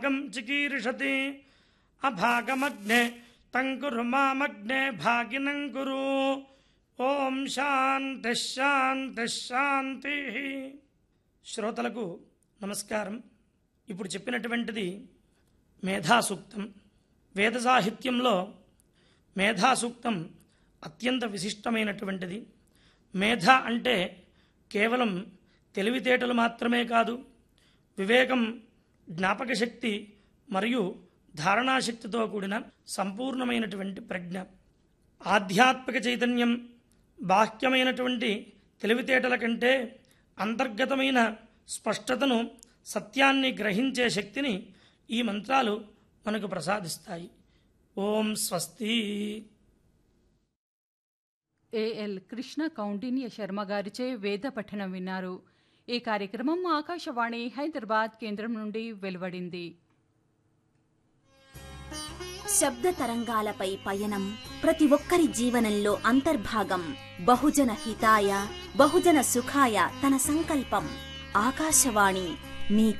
గం చికీర్షతి అభాగమగ్నే తంకురు మామగ్నే భాగినం కురు ఓం శాంతి శాంతి శాంతి శ్రోతలకు నమస్కారం ఇప్పుడు చెప్పినటువంటిది మేధాసూక్తం వేద సాహిత్యంలో మేధాసూక్తం అత్యంత విశిష్టమైనటువంటిది మేధ అంటే కేవలం తెలివితేటలు మాత్రమే కాదు వివేకం జ్ఞాపక శక్తి మరియు ధారణాశక్తితో కూడిన సంపూర్ణమైనటువంటి ప్రజ్ఞ ఆధ్యాత్మిక చైతన్యం బాహ్యమైనటువంటి తెలివితేటల కంటే అంతర్గతమైన స్పష్టతను సత్యాన్ని గ్రహించే శక్తిని ఈ మంత్రాలు మనకు ప్రసాదిస్తాయి ఓం స్వస్తి ఏఎల్ కృష్ణ కౌండిన్య శర్మ గారిచే వేద పఠనం విన్నారు ఈ కార్యక్రమం ఆకాశవాణి హైదరాబాద్ కేంద్రం నుండి వెలువడింది శబ్ద తరంగాలపై పయనం ప్రతి ఒక్కరి జీవనంలో అంతర్భాగం బహుజన హితాయ బహుజన సుఖాయ తన సంకల్పం ఆకాశవాణి మీ